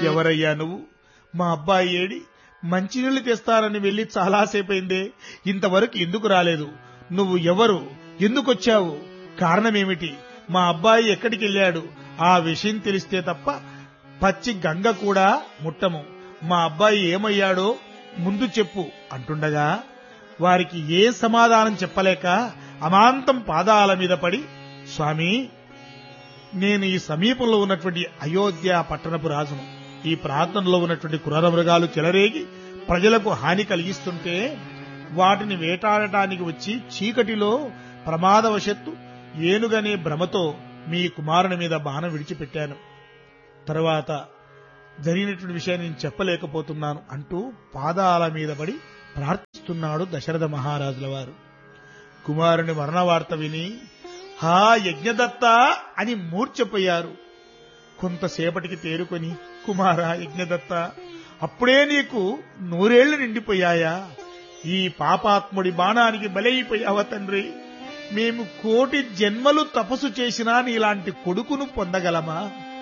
ఎవరయ్యా నువ్వు మా అబ్బాయి ఏడి మంచినీళ్లు తెస్తానని వెళ్లి చాలాసేపైందే ఇంతవరకు ఎందుకు రాలేదు నువ్వు ఎవరు ఎందుకొచ్చావు కారణమేమిటి మా అబ్బాయి ఎక్కడికి వెళ్ళాడు ఆ విషయం తెలిస్తే తప్ప పచ్చి గంగ కూడా ముట్టము మా అబ్బాయి ఏమయ్యాడో ముందు చెప్పు అంటుండగా వారికి ఏ సమాధానం చెప్పలేక అమాంతం పాదాల మీద పడి స్వామి నేను ఈ సమీపంలో ఉన్నటువంటి అయోధ్య పట్టణపు రాజును ఈ ప్రాంతంలో ఉన్నటువంటి క్రూర మృగాలు చెలరేగి ప్రజలకు హాని కలిగిస్తుంటే వాటిని వేటాడటానికి వచ్చి చీకటిలో ప్రమాదవశత్తు ఏనుగనే భ్రమతో మీ కుమారుని మీద బాణం విడిచిపెట్టాను తరువాత జరిగినటువంటి విషయాన్ని నేను చెప్పలేకపోతున్నాను అంటూ పాదాల మీద పడి ప్రార్థిస్తున్నాడు దశరథ మహారాజుల వారు కుమారుని మరణ వార్త విని హా యజ్ఞదత్త అని మూర్ఛపోయారు కొంతసేపటికి తేరుకొని కుమార యజ్ఞదత్త అప్పుడే నీకు నూరేళ్లు నిండిపోయాయా ఈ పాపాత్ముడి బాణానికి బలైపోయావా తండ్రి మేము కోటి జన్మలు తపస్సు చేసినా నీలాంటి కొడుకును పొందగలమా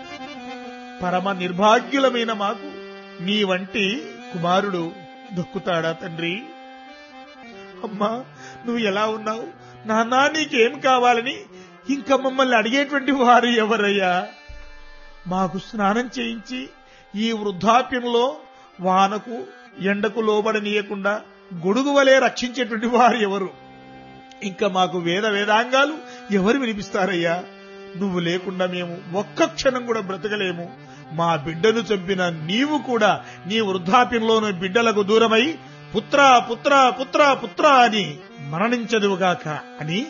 పరమ నిర్భాగ్యులమైన మాకు నీ వంటి కుమారుడు దొక్కుతాడా తండ్రి అమ్మా నువ్వు ఎలా ఉన్నావు నాన్న నీకేం కావాలని ఇంకా మమ్మల్ని అడిగేటువంటి వారు ఎవరయ్యా మాకు స్నానం చేయించి ఈ వృద్ధాప్యంలో వానకు ఎండకు లోబడనీయకుండా గొడుగు వలె రక్షించేటువంటి వారు ఎవరు ఇంకా మాకు వేద వేదాంగాలు ఎవరు వినిపిస్తారయ్యా నువ్వు లేకుండా మేము ఒక్క క్షణం కూడా బ్రతకలేము మా బిడ్డను చంపిన నీవు కూడా నీ వృద్ధాప్యంలోని బిడ్డలకు దూరమై పుత్ర పుత్ర పుత్ర పుత్ర అని మరణించదువుగాక అని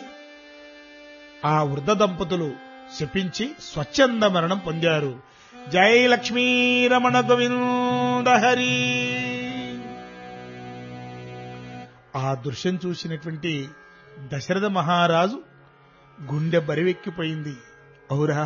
ఆ వృద్ధ దంపతులు శపించి స్వచ్ఛంద మరణం పొందారు జై లక్ష్మీ రమణ గోవింద హరి ఆ దృశ్యం చూసినటువంటి దశరథ మహారాజు గుండె బరివెక్కిపోయింది అవురా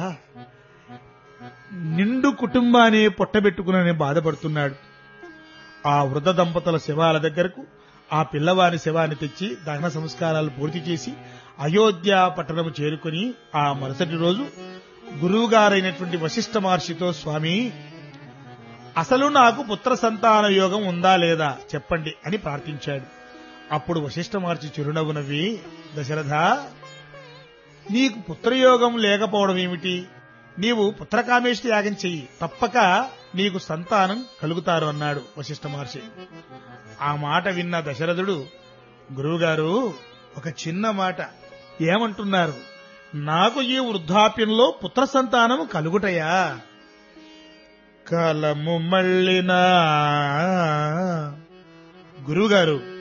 నిండు కుటుంబాన్ని పొట్టబెట్టుకునని బాధపడుతున్నాడు ఆ వృద్ధ దంపతుల శవాల దగ్గరకు ఆ పిల్లవాని శవాన్ని తెచ్చి దహన సంస్కారాలు పూర్తి చేసి అయోధ్య పట్టణము చేరుకుని ఆ మరుసటి రోజు గురువుగారైనటువంటి వశిష్ఠ మహర్షితో స్వామి అసలు నాకు పుత్ర సంతాన యోగం ఉందా లేదా చెప్పండి అని ప్రార్థించాడు అప్పుడు వశిష్ఠ మహర్షి చిరునవ్వు నవ్వి దశరథ నీకు పుత్రయోగం లేకపోవడం ఏమిటి నీవు పుత్రకామేష్టి యాగం చెయ్యి తప్పక నీకు సంతానం కలుగుతారు అన్నాడు వశిష్ఠ మహర్షి ఆ మాట విన్న దశరథుడు గురువుగారు ఒక చిన్న మాట ఏమంటున్నారు నాకు ఈ వృద్ధాప్యంలో పుత్ర సంతానం కలుగుటయా కలము మళ్ళినా గురువుగారు